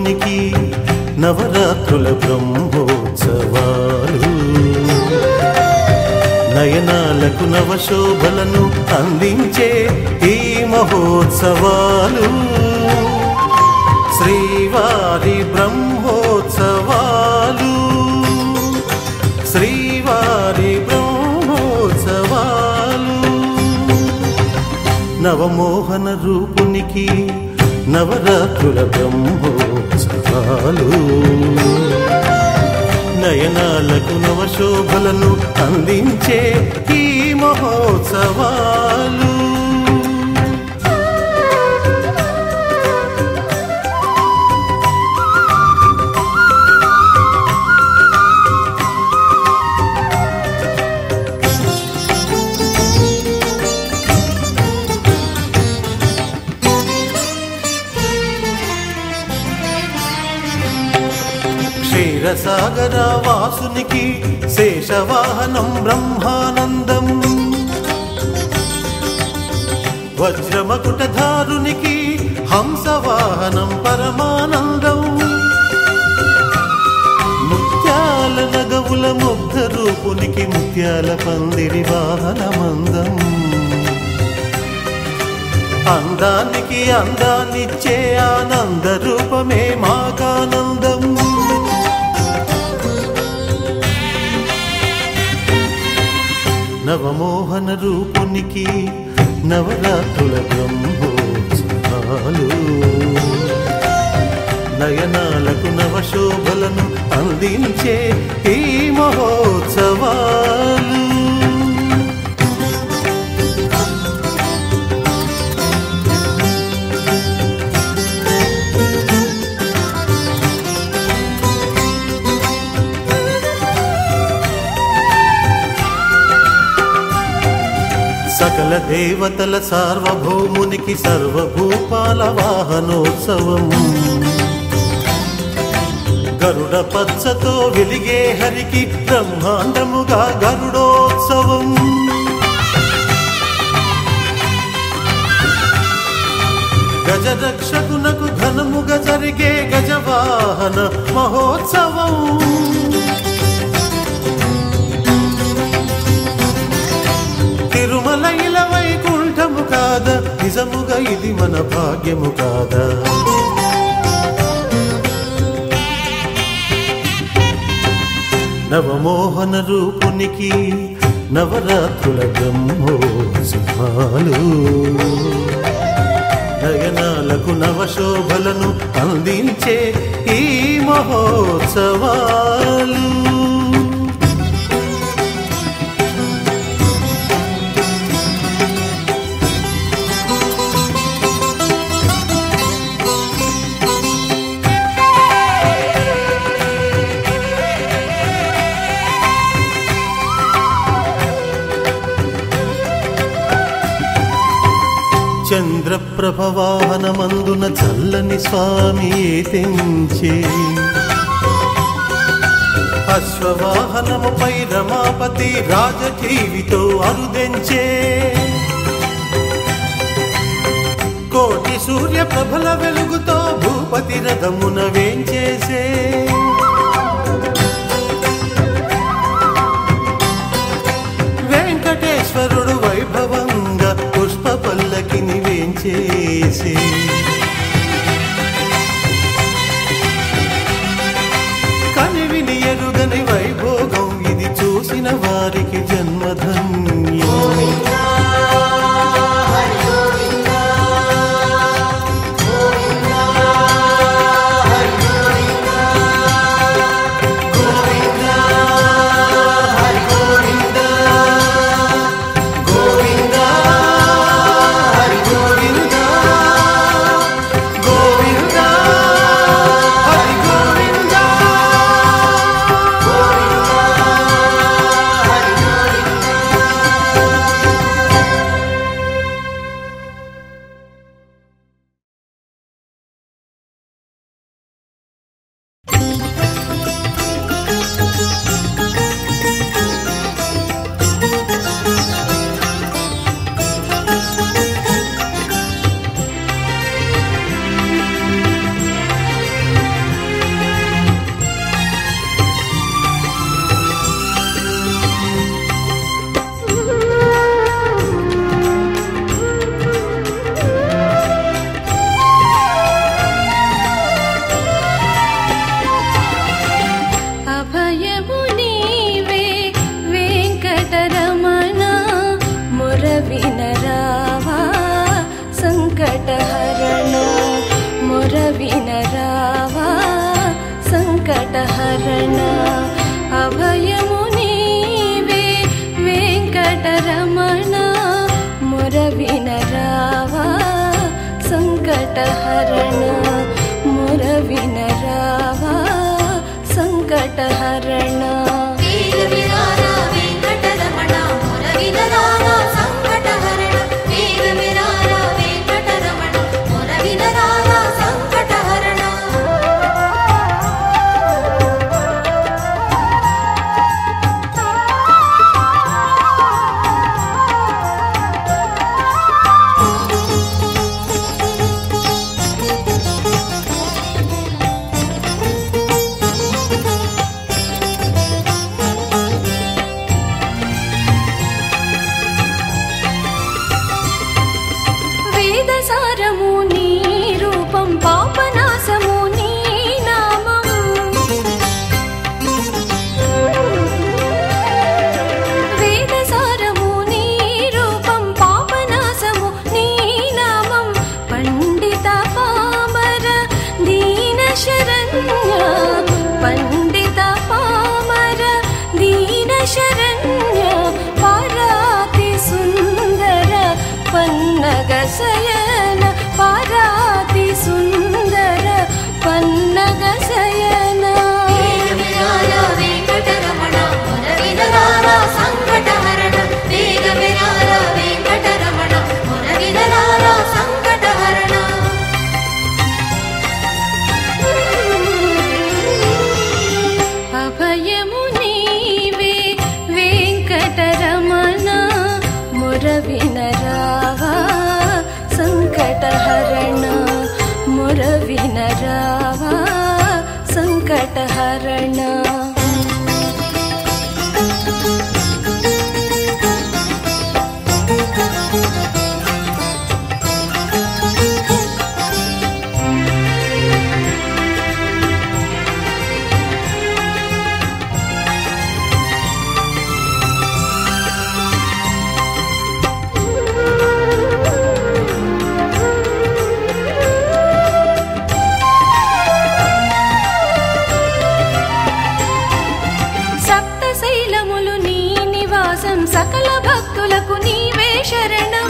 రూపునికి నవరాత్రుల బ్రహ్మోత్సవాలు నయనాలకు నవశోభలను అందించే ఈ మహోత్సవాలు శ్రీవారి బ్రహ్మోత్సవాలు శ్రీవారి బ్రహ్మోత్సవాలు నవమోహన రూపునికి నవరాత్రుల బ్రహ్మోత్సవాలు నయనాలకు నవశోభలను అందించే ఈ మహోత్సవాలు క్షీరసాగర వాసునికి శేషవాహనం బ్రహ్మానందం వజ్రమకుటధారునికి హంసవాహనం పరమానందం ముత్యాల నగవుల ముగ్ధ రూపునికి ముత్యాల పందిరి వాహనమందం అందానికి అందాన్నిచ్చే ఆనంద రూపమే మాకానందం నవమోహన రూపునికి నవరాత్రుల బ్రహ్మోత్సవాలు నయనాలకు నవశోభలను అందించే ఈ మహోత్సవాలు సకల దేవతల సార్వభౌమునికి సర్వభూపాల వాహనోత్సవం గరుడ పచ్చతో వెలిగే హరికి బ్రహ్మాండముగా గరుడోత్సవం గజరక్షకునకు ఘనముగా జరిగే గజవాహన మహోత్సవం తిరుమల ఇల వైకుంఠము కాదా నిజముగా ఇది మన భాగ్యము కాదా నవమోహన రూపునికి నవరాత్రుల బ్రహ్మోత్సవాలు నయనాలకు నవశోభలను అందించే ఈ మహోత్సవాలు చంద్రప్రభవాహనమందున చల్లని స్వామి తెంచే అశ్వవాహనముపై రమాపతి రాజజీవితో అరుదెంచే కోటి సూర్య ప్రభల వెలుగుతో భూపతి రథమున వేంచేసే వెంకటేశ్వరుడు వైభవంగా పుష్ప పల్లకిని వేంచేసి కనివిని ఎరుగని వైభోగం ఇది చూసిన వారికి జన్మధన్యం సంకటహరణ అభయము నీవే వెంకటరమణ మొర వినరావా సంకటహరణ మొర వినరావా సంకటహరణ వేగ విరార వెంకటరమణ మొర వినరార సంకటహరణ వేగ విరార వెంకటరమణ మొర వినరార సంకటహరణ వేదసారము నీ రూపం పాపనాశము నీ నామం వేదసారము నీ రూపం పాపనాశము నీ నామం పండిత పామర దీన శరణ్య పండిత పామర దీన శరణ్య పారాతి సుందర పన్నగ శయన పారాతి సుందర పన్నగ శయన వేగ విరార వెంకటరమణ మొర వినరార సంకటహరణ వేగ విరార వెంకటరమణ మొర వినరార సంకటహరణ అభయము నీవే వెంకటరమణ మొర వినరావా సంకటహరణ మొర వినరావా సంకటహరణ సప్తశైలములు నీ నివాసం సకల భక్తులకు నీవే శరణం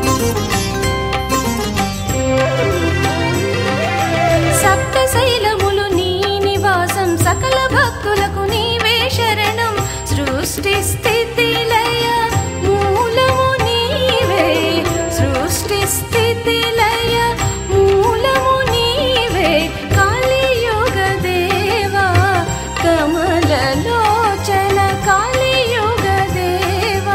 సప్తశైలములు నీ నివాసం సకల భక్తులకు నీవే శరణం సృష్టి స్థితి లయ మూలము నీవే సృష్టి స్థితి లయ మూలము నీవే కలియుగ దేవా కమలలోచన కలియుగ దేవా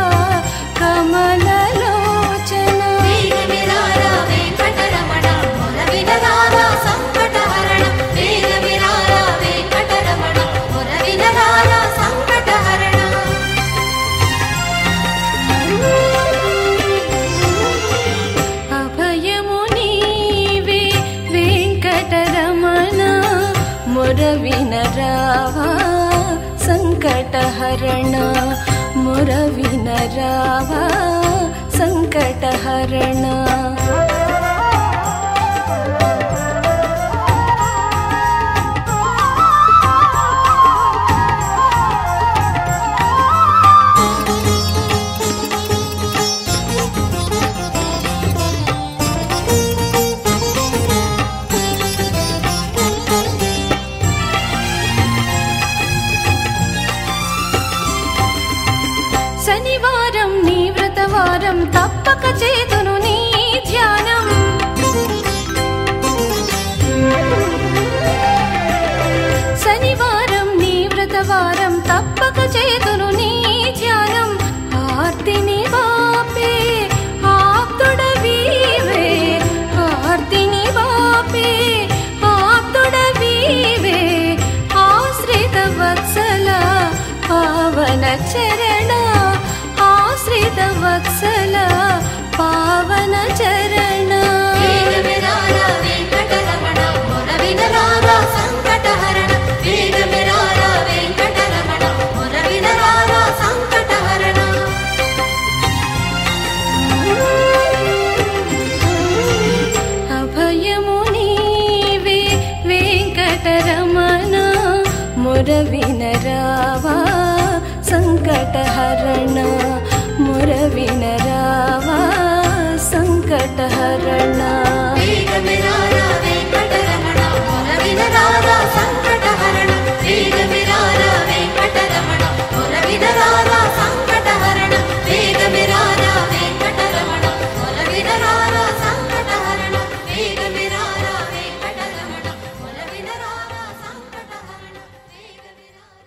కమలలోచన వేగ విరార వెంకటరమణ మొర వినరార సంకటహరణ వేగ విరార వెంకటరమణ మొర వినరార సంకటహరణ అభయము నీవే వెంకటరమణ మొర వినరావా సంకటహరణ మొర వినరావా సంకటహరణ శనివారం నీ వ్రతవారం తప్పక చేతును నీ ధ్యానం శనివారం నీ వ్రతవారం తప్పక చేతును నీ ధ్యానం ఆర్తిని వాపే ఆప్తుడవీవే ఆర్తిని వాపే ఆప్తుడవీవే ఆశ్రిత వత్సల పావన చరణ ఆశ్రిత వత్సల పావన చరణ వేగ విరార వెంకటరమణ మొర వినరార సంకటహరణ వేగ విరార వెంకటరమణ మొర వినరార సంకటహరణ అభయము నీవే వెంకటరమణ మురవినరావా సంకటహరణ మురవినరావా సంకటహరణ వేగమిరారా వెంకటరమణ మొరవినరారా సంకటహరణ వేగమిరారా వెంకటరమణ మొరవినరారా సంకటహరణ వేగమిరారా వెంకటరమణ మొరవినరారా సంకటహరణ వేగమిరారా వెంకటరమణ మొరవినరారా సంకటహరణ వేగమిరారా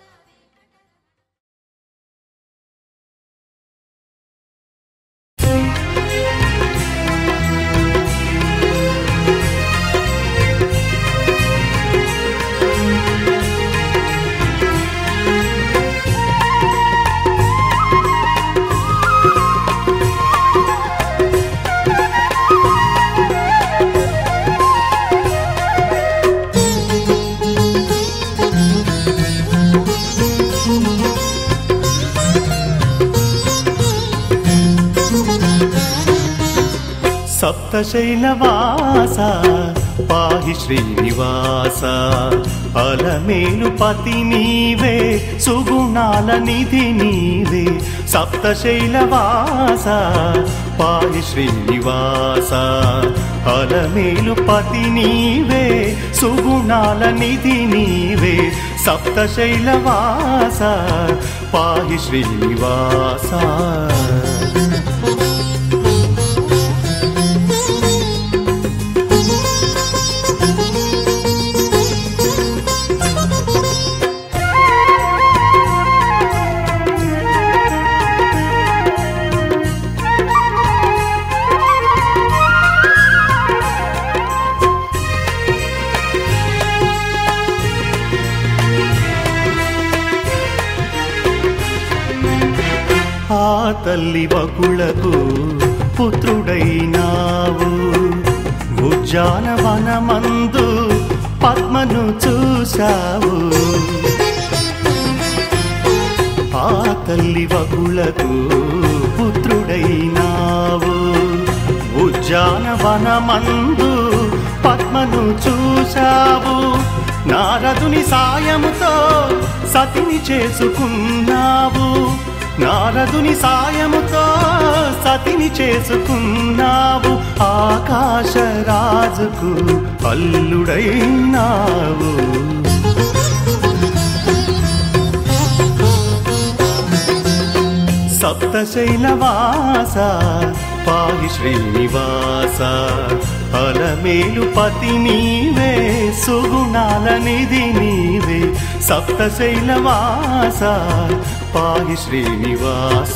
సప్తశైలవాస పాహి శ్రీనివాస అలమేలు పతి నీవే సుగుణాల నిధి నీవే సప్తశైలవాస పాహి శ్రీనివాస అలమేలు పతి నీవే సుగుణాల నిధి నీవే సప్తశైలవాస పాహి శ్రీనివాస ఆ తల్లి వకులకు పుత్రుడైనావు ఉజ్జానవనమందు పద్మను చూశావు ఆ తల్లి వకులకు పుత్రుడైనావు ఉజ్జానవనమందు పద్మను చూశావు నారదుని సాయముతో సతిని చేసుకున్నావు నారదుని సాయముతో సతిని చేసుకున్నావు ఆకాశరాజుకు అల్లుడైనావు సప్తశైలవాస పాహి శ్రీనివాస అలమేలు పతి నీవే సుగుణాల నిధి నీవే సప్తశైలవాస పాహి శ్రీనివాస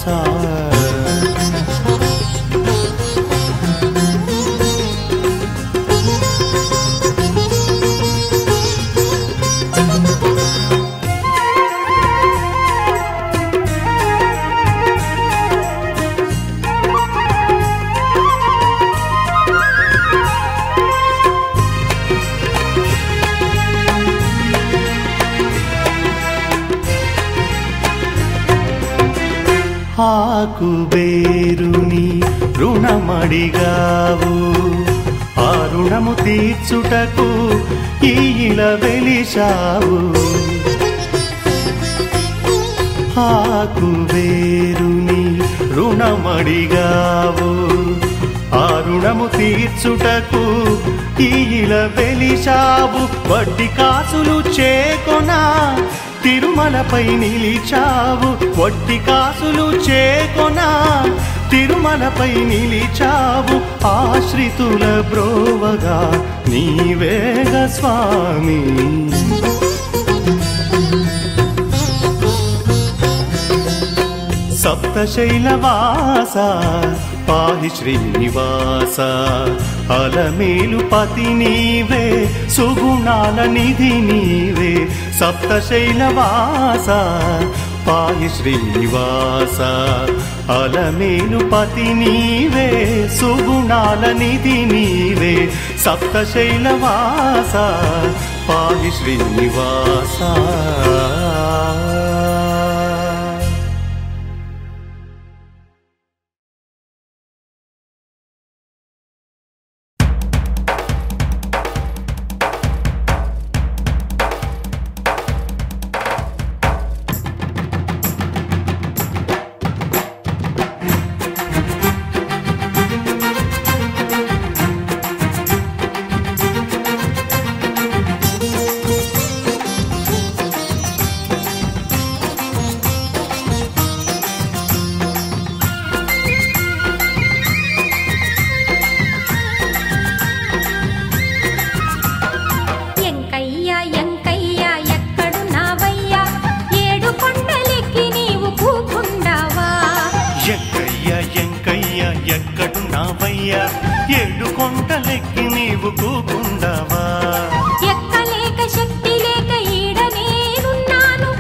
ఆకు బేరుని రుణమడిగావు ఆ రుణము తీర్చుటకు ఈల వెలిశావు ఆకు వేరుని రుణమడిగావు ఆ రుణము తీర్చుటకు ఈల వెలిశావు వడ్డీ కాసులు చేకొనా తిరుమలపై నిలిచావు వడ్డీ కాసులు చేకొనా తిరుమలపై నిలిచావు ఆశ్రితుల బ్రోవగా నీవేగ స్వామి సప్తశైలవాస పాహి శ్రీనివాస అలమేలు పతి నీవే సుగుణాల నిధి నీవే సప్తశైలవాస పాహి శ్రీనివాస అలమేలు పతి నీవే సుగుణాల నిధి నీవే సప్తశైలవాస పాహి శ్రీనివాస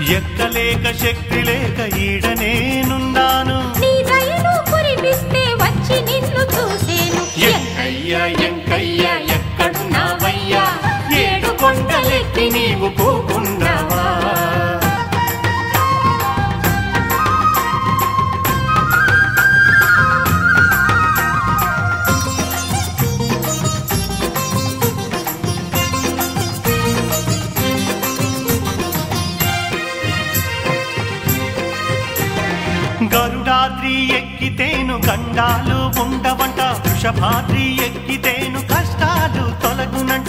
ఎక్కలేక శక్తి లేక ఈడ నేనున్నాను నీ దయను కురిపిస్తే వచ్చి నిన్ను చూసేను ఎంకయ్య ఎంకయ్య ఎక్కడున్నావయ్యా ఏడు కొండలెక్కి నీవు పోకున్నావా గరుడాద్రి ఎక్కితేను గండాలు ఉండవంట వృషభాద్రి ఎక్కితేను కష్టాలు తొలగునంట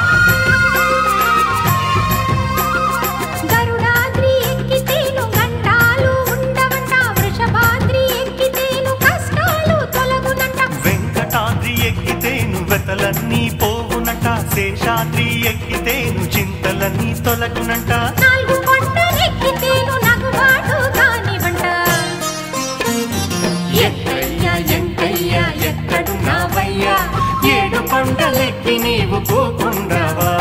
గరుడాద్రి ఎక్కితేను గంటాలు ఉండవంట వృషభాద్రి ఎక్కితేను కష్టాలు తొలగునంట వెంకటాద్రి ఎక్కితేను వెతలన్నీ పోవునంట శేషాద్రి ఎక్కితేను చింతలన్నీ తొలగునంట నాలుగు కొండలెక్కితేను నగుబాటు కానివంట ఎంకయ్య ఎంకయ్య ఎక్కడున్నావయ్యా ఏడు కొండలెక్కి నీవు పోకుండావా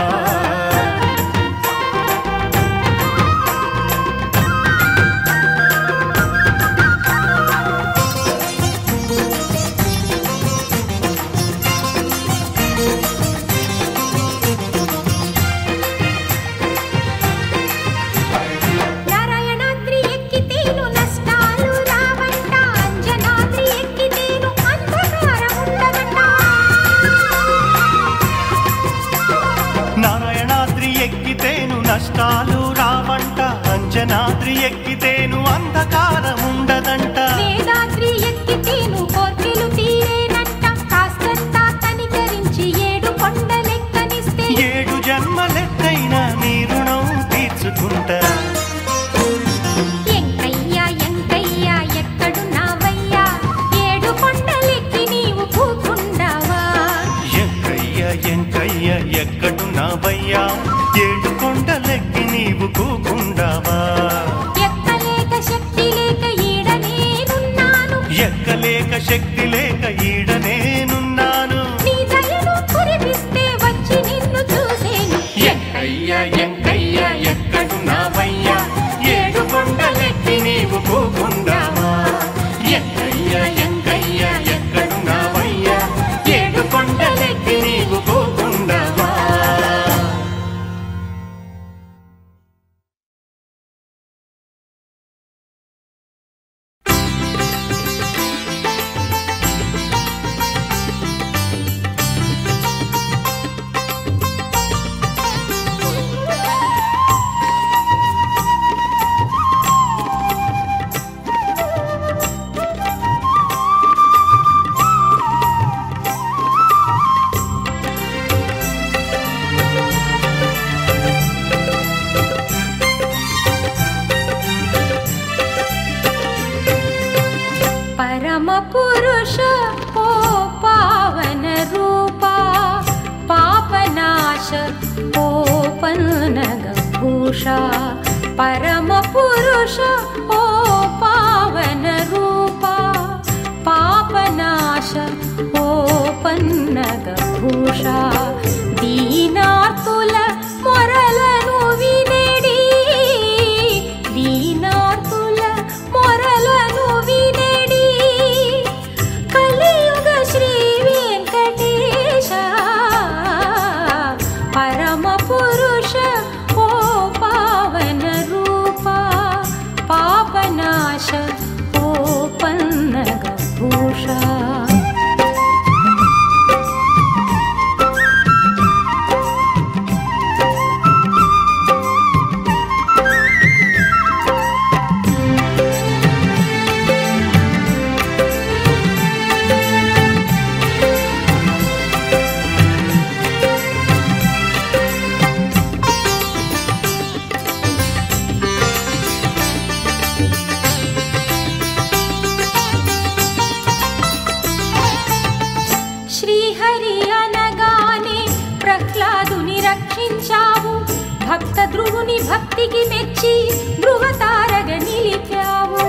నారాయణాద్రి ఎక్కితేను నష్టాలు రావంట అంజనాద్రి ఎక్కితేను అంధకారం ఉండదంట నారాయణాద్రి ఎక్కితేను నష్టాలు రావంట అంజనాద్రి ఎక్కితేను అంధకారం ఉండదంట వేదాద్రి ఎక్కితేను కోర్కెలు తీరేనంట కాస్తంత కనికరించి ఏడు కొండలెక్కనిస్తే ఏడు జన్మలెక్కైనా నీ రుణం తీర్చుకుంటా ఎంకయ్య ఎంకయ్య ఎక్కడున్నావయ్యా ఏడు కొండలెక్కి నీవు కూకుండావా ఎంకయ్య ఎంకయ్య ఎక్కడున్నావయ్యా ఏడు కొండలెక్కి నీవు కూకుండావా ఎక్కలేక శక్తి లేక ఈడ నేనున్నాను ఎక్కలేక శక్తి లేక ఈడ నేనున్నాను నీ దయను కురిపిస్తే వచ్చి నిన్ను చూసేను ఎంకయ్య ఎంకయ్య ఎక్కడున్నావయ్యా ఏడు కొండలెక్కి నీవు కూకుండావా ఎంకయ్య ఎంకయ్య ఎక్కడున్నావయ్యా ఏడు కొండలెక్కి నీవు కూకుండావా పరమ పురుష ఓ పావన రూపా పాపనాశ ఓ పన్నగ భూష పరమ పురుష ఓ పావన రూపా పాపనాశ ఓ పన్నగ భూష దీనార్తుల మొరలను వినడి దీనార్తుల మొరలను వినడి కలియుగ శ్రీ వెంకటేశ పరమ పురుష ఓ పావన రూప పాపనాశ ఓ పన్నగ భూష శ్రీహరి అనగానే ప్రహ్లాదుని రక్షించావు భక్త ధ్రువుని భక్తికి మెచ్చి ధ్రువతారగ నిలిపావు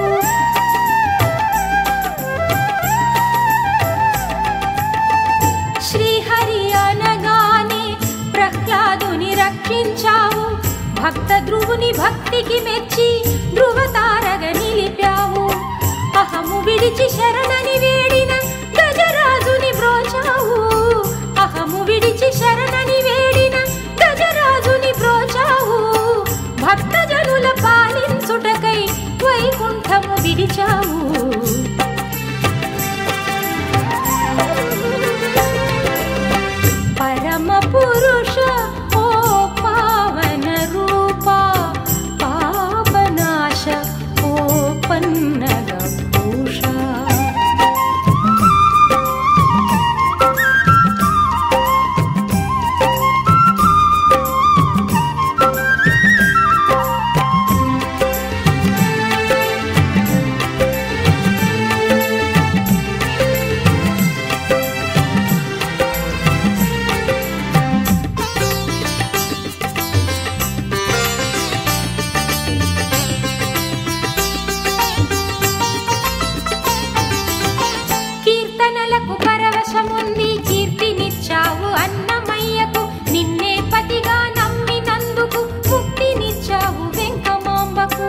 శ్రీహరి అనగానే ప్రహ్లాదుని రక్షించావు భక్త ధ్రువుని భక్తికి మెచ్చి ధ్రువతారగ నిలిపావు అహము విడిచి శరణని వేడిన గజరాజుని బ్రోచావు అహము విడిచి శరణని వేడిన గజరాజుని బ్రోచావు భక్తజనుల పాలించుటకై వైకుంఠము విడిచావు పరమ పురుష ఓ పావన రూప పాపనాశ ఓ పన్నగ భూష కీర్తనలకు పరవశముంది కీర్తినిచ్చావు అన్నమయ్యకు నిన్నే పతిగా నమ్మినందుకు ముక్తినిచ్చావు వెంకమాంబకు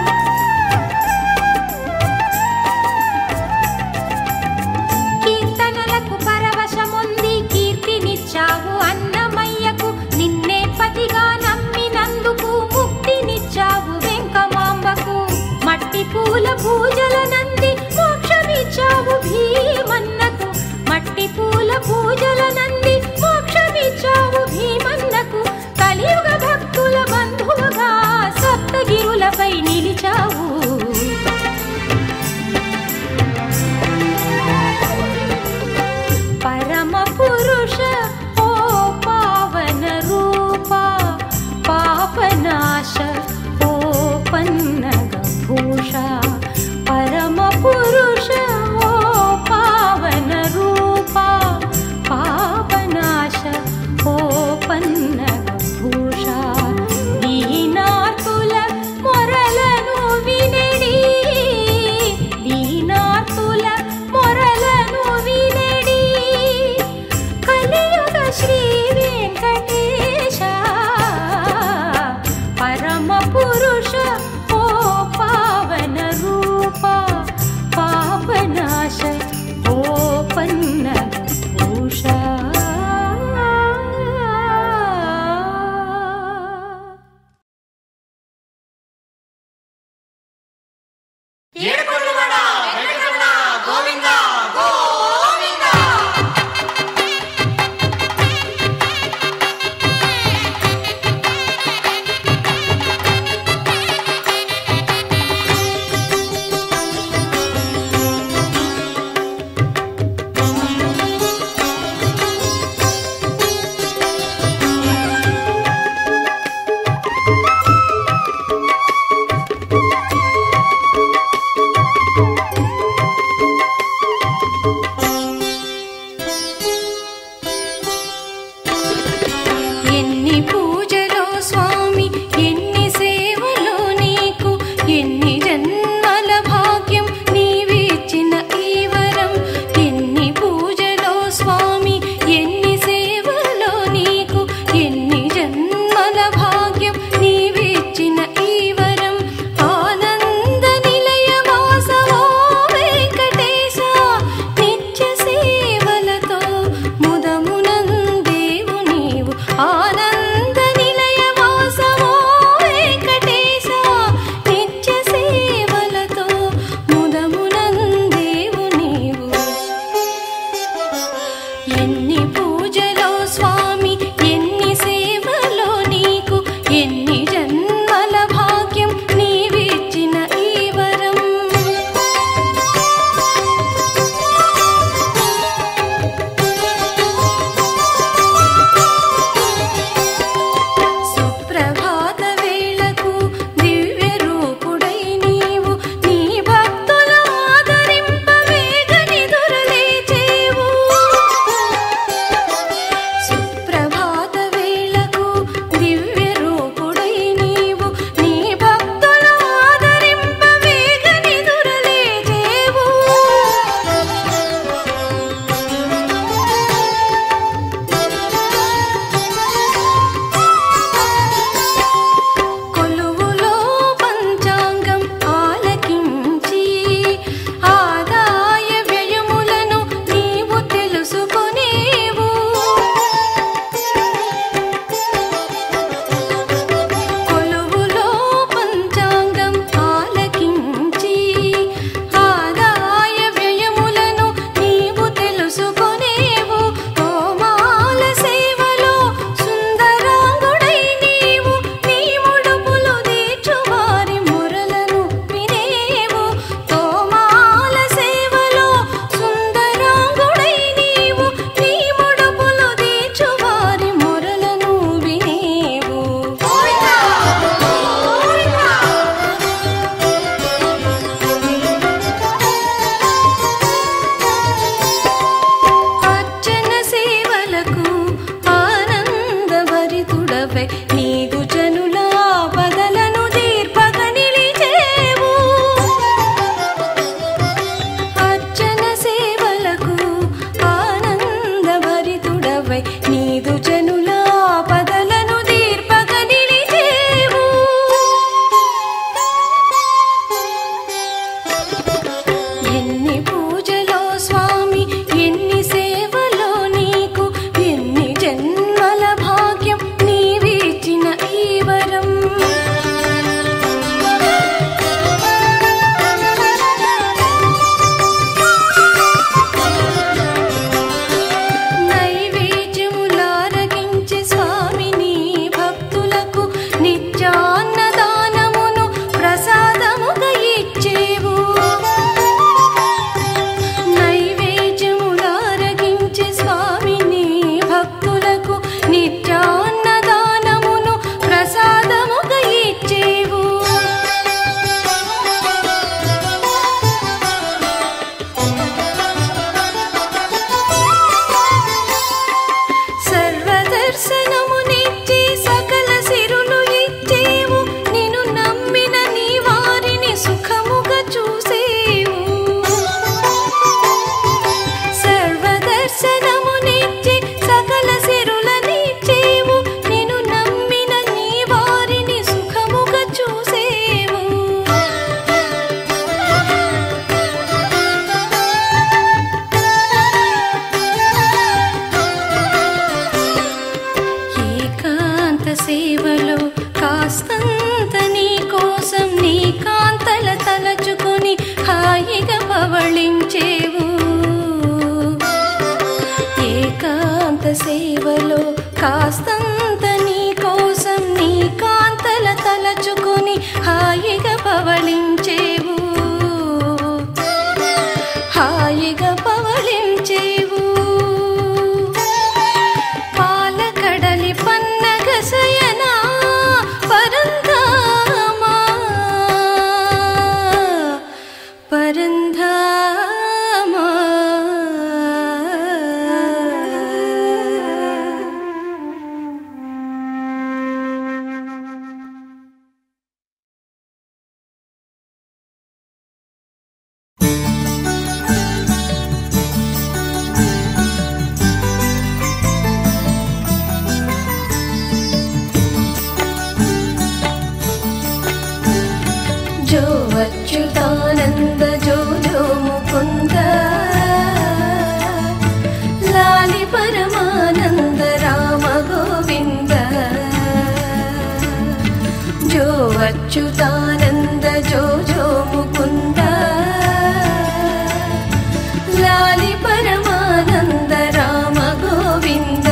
కీర్తనలకు పరవశముంది కీర్తినిచ్చావు అన్నమయ్యకు నిన్నే పతిగా నమ్మినందుకు ముక్తినిచ్చావు వెంకమాంబకు మట్టి పూల పూజల నంది మోక్షమిచ్చావు భీమన్నకు మట్టి పూల పూజల నంది మోక్షమిచ్చావు భీమన్నకు కలియుగ భక్తుల బంధువుగా సప్తగిరులపై నిలిచావు పరమ పురుష ఓ పావన రూప పాపనాశ ఓ పన్నగ భూష పరమ పురుష ఓ పావన రూప పాపనాశ ఓ పన్నగ భూష దీనార్తుల మొరలను వినడి దీనార్తుల మొరలను వినడి కలియుగ శ్రీ వెంకటేశ పరమ పురుష ఓ పావన రూప పాపనాశ ఓ పన్నగ భూష గోవింద హాయిగా పవళించేవు హాయిగా పవళించేవు పాలకడలి పన్నగ శయనా పరంధామా పరంధామా జో అచ్యుతానంద జో జో ముకుంద లాలి పరమానంద రామ గోవింద జో అచ్యుతానంద జో జో ముకుంద లాలి పరమానంద రామ గోవింద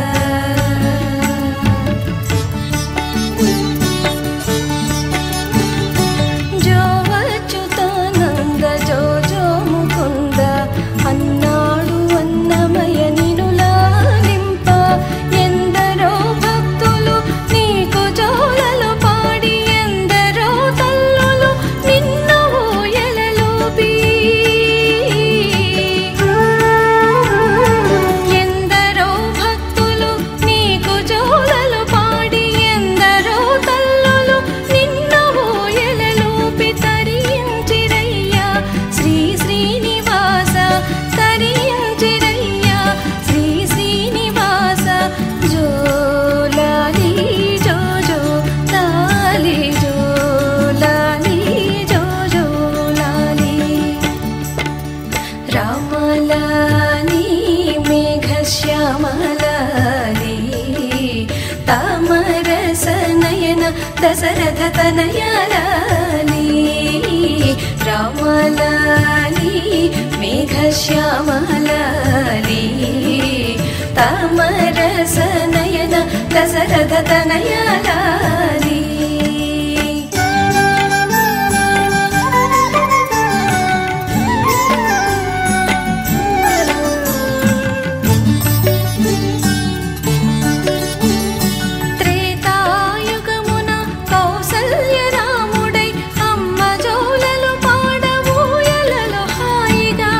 జో అచ్యుతానంద జో జో ముకుంద అన్నాడు అన్నమయ నినులాలింప ఎందరో భక్తులు నీకు జోలలు పాడి ఎందరో తల్లులు నిన్ను ఊయలలోపి ఎందరో భక్తులు నీకు జోలలు పాడి ఎందరో తల్లులు నిన్ను ఊయలలోపి తరించిరయ్యా శ్రీ శ్రీనివాస తరించిరయ్యా శ్రీ శ్రీనివాస జో లాలి జో జో లాలి జో లాలి జో జో లాలి రామలాలి మేఘశ్యామలాలి తామరసనయన దశరథ తనయలాలి రామలాలి మేఘశ్యామలాలి తామరసనయన దశరథ తనయలాలి త్రేతాయుగమున కౌసల్య రాముడై అమ్మ జోలలు పాడబోయలలో హాయిగా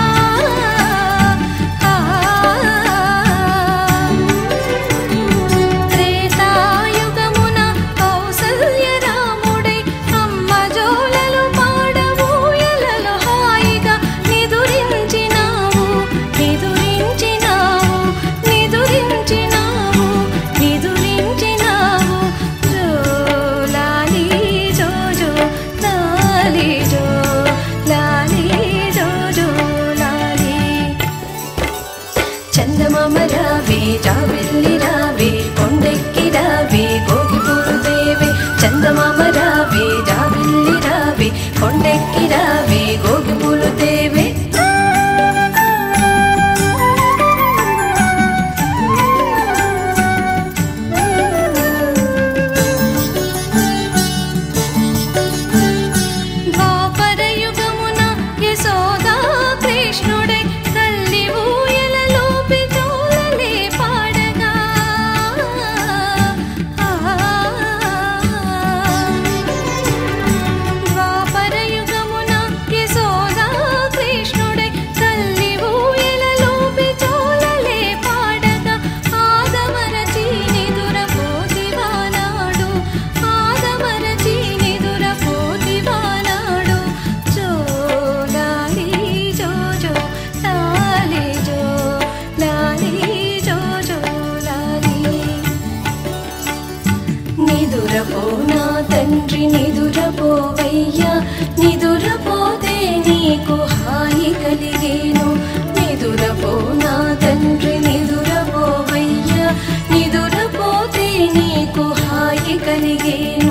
త్రేతాయుగమున కౌసల్య రాముడై అమ్మ జోలలు పాడబోయలలో హాయిగా నిదురించినావు నిదురించినావు నిదురించినావు నిదురించినావు జో లాలి జో జో లాలి జో లాలి జో జో లాలి చందమామ రావే జాబిల్లి రావే కొండెక్కి రావే గోగిపూరు దేవే చందమామ రావే జాబిల్లి రావే కొండెక్కి రావే గోగిపూలు దేవే ద్వాపరయుగమున యశోదా కృష్ణుడై తల్లి ఊయలలోపి జోలలే పాడగా ద్వాపరయుగమున యశోదా కృష్ణుడై తల్లి ఊయలలోపి జోలలే పాడగా ఆదమరచి నిదురపోతివానాడు ఆదమరచి నిదురపోతివానాడు జో లాలి జో జో లాలి జో లాలి జో జో లాలి నిదురపో నా తండ్రి నిదురపోవయ్యా నిదురపోతే నీకు హాయి కలిగేను నిదురపో నా తండ్రి నిదురపోవయ్యా నిదురపోతే నీకు హాయి కలిగేను